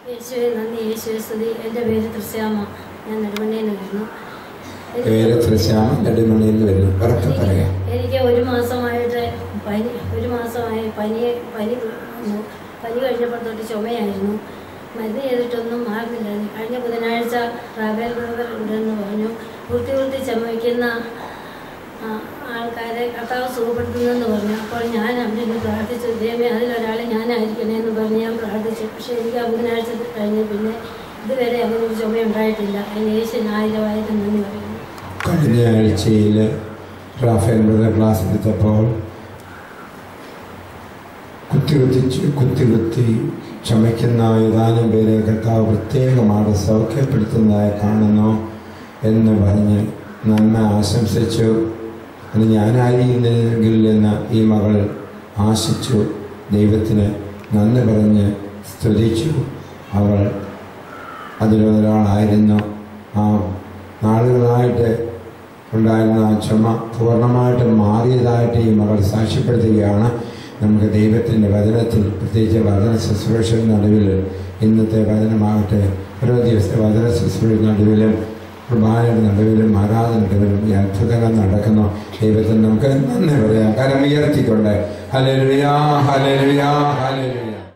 യേശുവെ നന്ദി യേശുവെ സ്തുതി എൻ്റെ പേര് തൃശ്യാമ ഞാൻ നെടുമണ്ണിയിൽ വരുന്നു പേര് തൃശ്യാമ നെടുമണിയിൽ വരുന്നു ഉറക്കെ പറയാം എനിക്ക് ഒരു മാസമായിട്ട് പനി ഒരു മാസമായി പനി പനി വന്നു. പനി കഴിഞ്ഞപ്പോൾ തൊട്ട് ചുമയായിരുന്നു മരുന്ന് ചെയ്തിട്ടൊന്നും മാറുന്നില്ല കഴിഞ്ഞ ബുധനാഴ്ച ട്രാവൽ ബ്ലോഗർ ഉണ്ടെന്ന് പറഞ്ഞു വൃത്തി വൃത്തി ചുമയ്ക്കുന്ന ആ, ആൾക്കാരെ കർത്താവ് സുഖപ്പെടുത്തുന്നെന്ന് പറഞ്ഞു അപ്പോൾ ഞാൻ അവിടെ നിന്ന് പ്രാർത്ഥിച്ചു ദൈവമേ അതിലൊരാളെ ഞാനായിരിക്കണേ എന്ന് പറഞ്ഞ് ഞാൻ പ്രാർത്ഥിച്ചു പക്ഷേ എനിക്ക് ആ ബുധനാഴ്ച കഴിഞ്ഞ് പിന്നെ ഇതുവരെ അങ്ങനെ ഒരു ചുമ ഉണ്ടായിട്ടില്ല അതിന് യേശു ആയിരം ആയിരം നന്ദി പറയുന്നു കഴിഞ്ഞ ആഴ്ചയിൽ റാഫേൽ ബ്രദർ ക്ലാസ് എടുത്തപ്പോൾ കുത്തി കുത്തിച്ച് കുത്തി കുത്തി ചുമയ്ക്കുന്ന ഏതാനും പേരെ കർത്താവ് പ്രത്യേകമാണ് സൗഖ്യപ്പെടുത്തുന്നതായി കാണുന്നു എന്ന് പറഞ്ഞ് നന്മ ആശംസിച്ചു അത് ഞാനായിരിക്കുന്നെങ്കിൽ എന്ന് ഈ മകൾ ആശിച്ചു ദൈവത്തിന് നന്ദി പറഞ്ഞ് സ്തുതിച്ചു അവൾ അതിലൊരാളായിരുന്നു ആ നാളുകളായിട്ട് ഉണ്ടായിരുന്ന ആ ചുമ പൂർണ്ണമായിട്ട് മാറിയതായിട്ട് ഈ മകൾ സാക്ഷ്യപ്പെടുത്തുകയാണ് നമുക്ക് ദൈവത്തിൻ്റെ വചനത്തിൽ പ്രത്യേകിച്ച് വചന ശുശ്രൂഷ നടുവിൽ ഇന്നത്തെ വചനമാകട്ടെ ഓരോ ദിവസത്തെ വചന ശുശ്രൂഷ നടുവിലും കുർബാനയുടെ നടുവിലും ആരാധന നടുവിലും ഈ അത്ഭുതങ്ങൾ നടക്കുന്നു ദൈവത്തിന് നമുക്ക് നന്ദി പറയാം കരം ഉയർത്തിക്കൊണ്ട് ഹലലുയാ ഹലലുയാ ഹലലുയാ